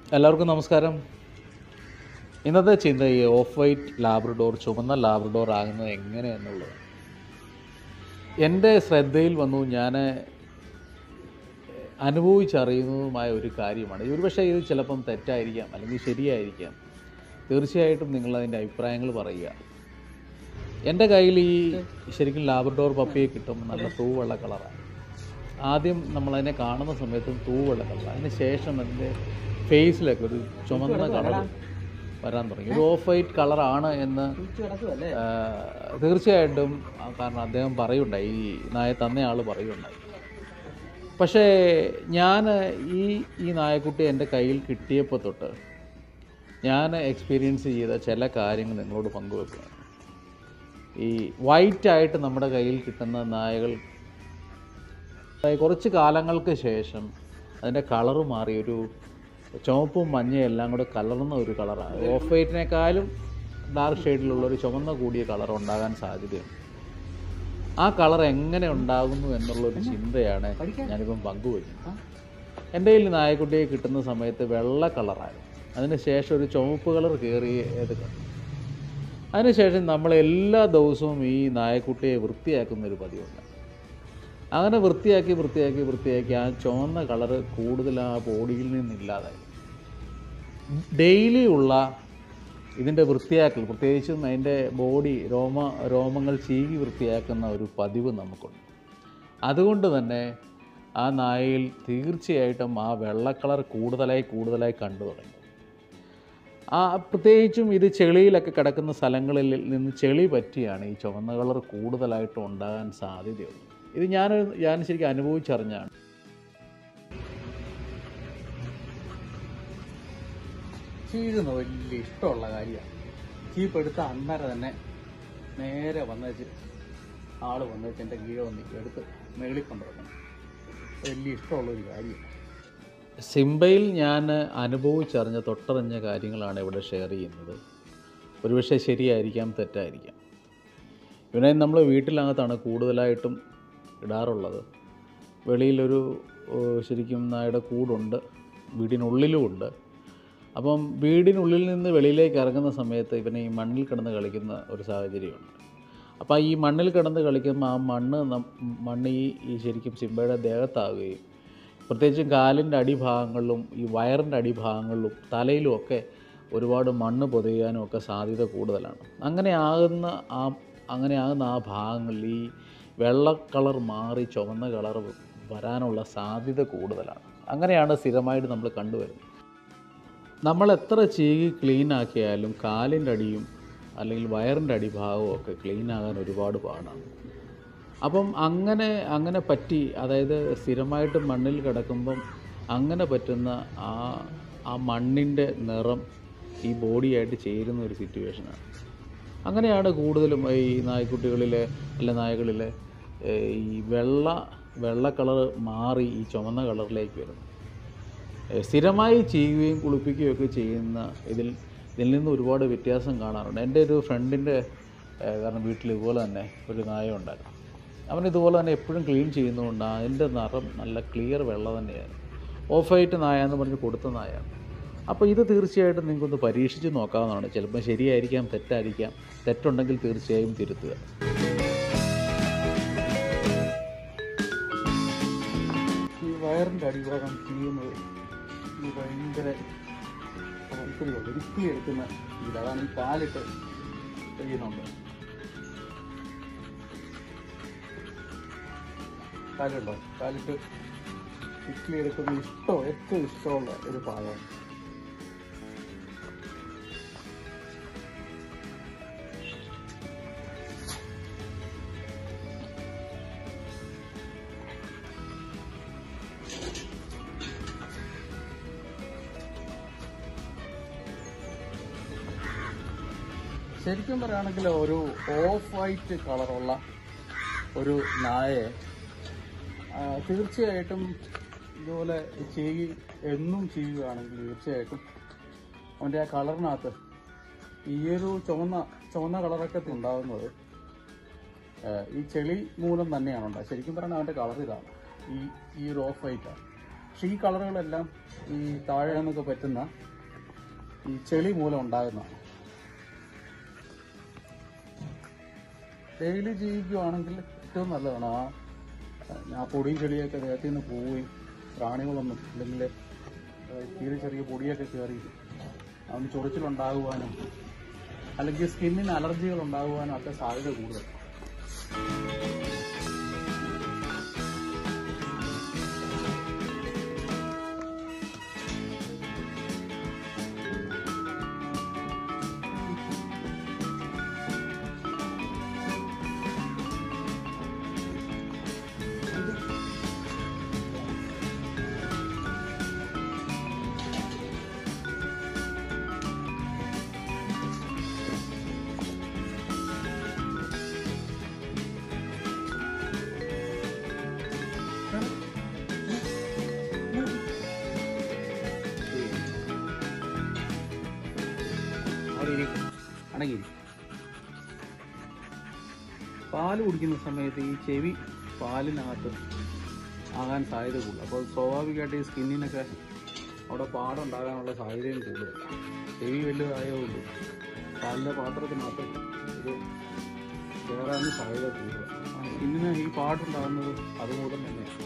എല്ലാവർക്കും നമസ്കാരം ഇന്നത്തെ ചിന്ത ഈ ഓഫ് വൈറ്റ് ലാബ്രഡോർ ചുവന്ന ലാബ്രഡോർ ആകുന്നത് എങ്ങനെയെന്നുള്ളത് എൻ്റെ ശ്രദ്ധയിൽ വന്നു ഞാൻ അനുഭവിച്ചറിയുന്നതുമായ ഒരു കാര്യമാണ് ഒരുപക്ഷെ ഇത് ചിലപ്പം തെറ്റായിരിക്കാം അല്ലെങ്കിൽ ശരിയായിരിക്കാം തീർച്ചയായിട്ടും നിങ്ങളതിൻ്റെ അഭിപ്രായങ്ങൾ പറയുക എൻ്റെ കയ്യിൽ ഈ ശരിക്കും ലാബ്രഡോർ പപ്പിയെ കിട്ടുമ്പോൾ നല്ല തൂവെള്ള കളറാണ് ആദ്യം നമ്മളതിനെ കാണുന്ന സമയത്തും തൂവെള്ള കളർ അതിന് ശേഷം അതിൻ്റെ ഫേസിലൊക്കെ ഒരു ചുമന്ന കളർ വരാൻ തുടങ്ങി ഒരു ഓഫ് വൈറ്റ് കളറാണ് എന്ന് ആ, തീർച്ചയായിട്ടും ആ, കാരണം അദ്ദേഹം പറയുണ്ടായി ഈ നായ തന്ന ആൾ പറയുണ്ടായി പക്ഷേ ഞാൻ ഈ ഈ നായക്കുട്ടി എൻ്റെ കയ്യിൽ കിട്ടിയപ്പോൾ തൊട്ട് ഞാൻ എക്സ്പീരിയൻസ് ചെയ്ത ചില കാര്യങ്ങൾ നിങ്ങളോട് പങ്കുവെക്കുകയാണ് ഈ വൈറ്റ് ആയിട്ട് നമ്മുടെ കയ്യിൽ കിട്ടുന്ന നായകൾ അതായത് കുറച്ച് കാലങ്ങൾക്ക് ശേഷം അതിൻ്റെ കളറ് മാറി ഒരു ചുവപ്പും മഞ്ഞയും എല്ലാം കൂടെ കലർന്ന ഒരു കളറാണ് ഓഫ് വൈറ്റിനേക്കാളും ഡാർക്ക് ഷെയ്ഡിലുള്ള ഒരു ചുവന്ന കൂടിയ കളർ ഉണ്ടാകാൻ സാധ്യതയുണ്ട് ആ കളർ എങ്ങനെ ഉണ്ടാകുന്നു എന്നുള്ളൊരു ചിന്തയാണ് ഞാനിപ്പം പങ്കുവയ്ക്കുന്നത് എൻ്റെ കയ്യിൽ നായക്കുട്ടിയെ കിട്ടുന്ന സമയത്ത് വെള്ള കളറായിരുന്നു അതിന് ശേഷം ഒരു ചുവപ്പ് കളർ കയറിയത് കണ്ടു അതിനുശേഷം നമ്മൾ എല്ലാ ദിവസവും ഈ നായക്കുട്ടിയെ വൃത്തിയാക്കുന്ന ഒരു പതിവുണ്ട് അങ്ങനെ വൃത്തിയാക്കി വൃത്തിയാക്കി വൃത്തിയാക്കി ആ ചുവന്ന കളറ് കൂടുതൽ ആ ബോഡിയിൽ നിന്നില്ലാതായി ഡെയിലി ഉള്ള ഇതിൻ്റെ വൃത്തിയാക്കൽ പ്രത്യേകിച്ചും അതിൻ്റെ ബോഡി രോമ രോമങ്ങൾ ചീകി വൃത്തിയാക്കുന്ന ഒരു പതിവ് നമുക്കുണ്ട് അതുകൊണ്ട് തന്നെ ആ നായയിൽ തീർച്ചയായിട്ടും ആ വെള്ള കളർ കൂടുതലായി കൂടുതലായി കണ്ടു തുടങ്ങി ആ പ്രത്യേകിച്ചും ഇത് ചെളിയിലൊക്കെ കിടക്കുന്ന സ്ഥലങ്ങളിൽ നിന്ന് ചെളി പറ്റിയാണ് ഈ ചുവന്ന കളർ കൂടുതലായിട്ട് ഉണ്ടാകാൻ സാധ്യതയുള്ളത് ഇത് ഞാൻ ഞാൻ ശരിക്കും അനുഭവിച്ചറിഞ്ഞാണ് ചീഴുന്ന വലിയ ഇഷ്ടമുള്ള കാര്യമാണ് ചീപ്പ് എടുത്ത അന്നേരം തന്നെ നേരെ വന്നേച്ച് ആള് വന്നേച്ച് എൻ്റെ കീഴ വന്ന് എടുത്ത് മേളിൽ കൊണ്ടുവരണം വലിയ ഇഷ്ടമുള്ളൊരു കാര്യമാണ് സിംബയിൽ ഞാൻ അനുഭവിച്ചറിഞ്ഞ തൊട്ടറിഞ്ഞ കാര്യങ്ങളാണ് ഇവിടെ ഷെയർ ചെയ്യുന്നത് ഒരുപക്ഷെ ശരിയായിരിക്കാം തെറ്റായിരിക്കാം ഇവനെ നമ്മൾ വീട്ടിനകത്താണ് കൂടുതലായിട്ടും ഇടാറുള്ളത് വെളിയിലൊരു ഓ, ശരിക്കും നായുടെ കൂടുണ്ട് വീടിനുള്ളിലും ഉണ്ട് അപ്പം വീടിനുള്ളിൽ നിന്ന് വെളിയിലേക്ക് ഇറങ്ങുന്ന സമയത്ത് ഇവനെ ഈ മണ്ണിൽ കിടന്ന് കളിക്കുന്ന ഒരു സാഹചര്യമുണ്ട് അപ്പോൾ ഈ മണ്ണിൽ കിടന്ന് കളിക്കുമ്പോൾ ആ മണ്ണ് നം- മണ്ണ് ഈ ഈ ശരിക്കും സിംബയുടെ ദേഹത്താവുകയും പ്രത്യേകിച്ചും കാലിൻ്റെ അടിഭാഗങ്ങളിലും ഈ വയറിൻ്റെ അടിഭാഗങ്ങളിലും തലയിലും ഒക്കെ ഒരുപാട് മണ്ണ് പൊതിയാനും ഒക്കെ സാധ്യത കൂടുതലാണ് അങ്ങനെ ആകുന്ന ആ അങ്ങനെ ആകുന്ന ആ ഭാഗങ്ങളിൽ ഈ വെള്ള കളർ മാറി ചുവന്ന കളർ വരാനുള്ള സാധ്യത കൂടുതലാണ് അങ്ങനെയാണ് സ്ഥിരമായിട്ട് നമ്മൾ കണ്ടുവരുന്നത് നമ്മൾ എത്ര ചീകി ക്ലീൻ ആക്കിയാലും കാലിൻ്റെ അടിയും അല്ലെങ്കിൽ വയറിൻ്റെ അടിഭാഗവും ഒക്കെ ക്ലീൻ ആകാൻ ഒരുപാട് പാടാണ് അപ്പം അങ്ങനെ അങ്ങനെ പറ്റി അതായത് സ്ഥിരമായിട്ട് മണ്ണിൽ കിടക്കുമ്പം അങ്ങനെ പറ്റുന്ന ആ ആ മണ്ണിൻ്റെ നിറം ഈ ബോഡിയായിട്ട് ചേരുന്ന ഒരു സിറ്റുവേഷനാണ് അങ്ങനെയാണ് കൂടുതലും ഈ നായ്ക്കുട്ടികളിലെ അല്ല നായകളിലെ ഏഹ്, ഈ വെള്ള വെള്ള കളർ മാറി ഈ ചുവന്ന കളറിലേക്ക് വരുന്നത് ഏഹ്, സ്ഥിരമായി ചെയ്യുകയും കുളിപ്പിക്കുകയും ഒക്കെ ചെയ്യുന്ന ഇതിൽ ഇതിൽ നിന്ന് ഒരുപാട് വ്യത്യാസം കാണാറുണ്ട് എൻ്റെ ഒരു ഫ്രണ്ടിൻ്റെ കാരണം വീട്ടിൽ ഇതുപോലെ തന്നെ ഒരു നായ ഉണ്ടായിരുന്നു അവൻ ഇതുപോലെ തന്നെ എപ്പോഴും ക്ലീൻ ചെയ്യുന്നതുകൊണ്ട് അതിൻ്റെ നിറം നല്ല ക്ലിയർ വെള്ള തന്നെയായിരുന്നു ഓഫ് വൈറ്റ് നായ എന്ന് പറഞ്ഞ് കൊടുത്ത നായാണ് അപ്പോൾ ഇത് തീർച്ചയായിട്ടും നിങ്ങൾക്കൊന്ന് പരീക്ഷിച്ച് നോക്കാവുന്നതാണ് ചിലപ്പോൾ ശരിയായിരിക്കാം തെറ്റായിരിക്കാം തെറ്റുണ്ടെങ്കിൽ തീർച്ചയായും തിരുത്തുക ഈ വയറിൻ്റെ അടിഭാഗം ചെയ്യുന്നത് ഈ ഭയങ്കര താല്പര്യമുണ്ട് ഇരുത്തി എടുക്കുന്ന ഇത് അതാണ് ഈ കാലിട്ട് ചെയ്യുന്നുണ്ട് കാലുണ്ടോ കാലിട്ട് ഇഡ്ഡലി എടുക്കുന്ന ഇഷ്ടം ഏറ്റവും ഇഷ്ടമുള്ള ഒരു ഭാഗമാണ് ശരിക്കും പറയുകയാണെങ്കിൽ ഒരു ഓഫ് വൈറ്റ് കളറുള്ള ഒരു നായയെ ആ, തീർച്ചയായിട്ടും ഇതുപോലെ ചെയ്യി എന്നും ചെയ്യുകയാണെങ്കിൽ തീർച്ചയായിട്ടും അവൻ്റെ ആ കളറിനകത്ത് ഈ ഒരു ചുവന്ന ചുവന്ന കളറൊക്കെ ഉണ്ടാകുന്നത് ആ, ഈ ചെളി മൂലം തന്നെയാണ് ഉണ്ടാകുക ശരിക്കും പറഞ്ഞാൽ അവൻ്റെ കളർ ഇതാണ് ഈ ഈ ഒരു ഓഫ് വൈറ്റാണ് പക്ഷെ ഈ കളറുകളെല്ലാം ഈ താഴെ നിന്നൊക്കെ പറ്റുന്ന ഈ ചെളി മൂലം ഉണ്ടാകുന്ന ഡെയിലി ജീവിക്കുവാണെങ്കിൽ ഏറ്റവും നല്ലതാണ് ആ ആ പൊടിയും ചെളിയൊക്കെ ദേഹത്തിൽ നിന്ന് പോവുകയും പ്രാണികളൊന്നും അല്ലെങ്കിൽ തീരെ ചെറിയ പൊടിയൊക്കെ കയറി അവന് ചൊറിച്ചിലുണ്ടാകുവാനും അല്ലെങ്കിൽ സ്കിന്നിന് അലർജികൾ ഉണ്ടാകുവാനും ഒക്കെ സാധ്യത കൂടുതൽ അടങ്ങിരി പാല് കുടിക്കുന്ന സമയത്ത് ഈ ചെവി പാലിനകത്ത് ആകാൻ സാധ്യത കൂടുതൽ അപ്പോൾ സ്വാഭാവികമായിട്ട് ഈ സ്കിന്നിനൊക്കെ അവിടെ പാടുണ്ടാകാനുള്ള സാധ്യതയും കൂടുതൽ ചെവി വലുതായതുകൊണ്ട് പാലിൻ്റെ പാത്രത്തിനകത്ത് ഇത് കയറാനും സാധ്യത കൂടുതൽ ആ സ്കിന്നിന് ഈ പാടുണ്ടാകുന്നത് അതുമൂലം തന്നെയാണ്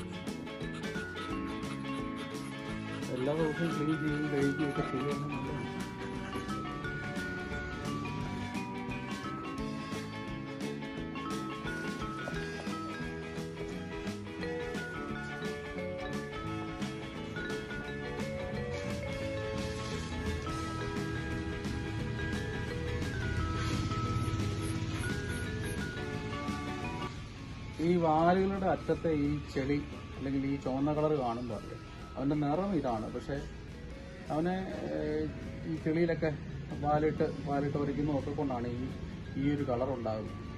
എല്ലാ ദിവസവും ക്ലീൻ ചെയ്യുകയും കഴിക്കുകയൊക്കെ ചെയ്യുകയാണ് നല്ലതാണ് ഈ വാലുകളുടെ അറ്റത്തെ ഈ ചെളി അല്ലെങ്കിൽ ഈ ചുവന്ന കളർ കാണുമ്പോൾ അറിയാം അവൻ്റെ നിറം ഇതാണ് പക്ഷെ അവനെ ഏഹ്, ഈ ചെളിയിലൊക്കെ വാലിട്ട് വാലിട്ട് ഒരയ്ക്കുന്നതൊക്കെ കൊണ്ടാണ് ഈ ഈ ഒരു കളർ ഉണ്ടാകുന്നത്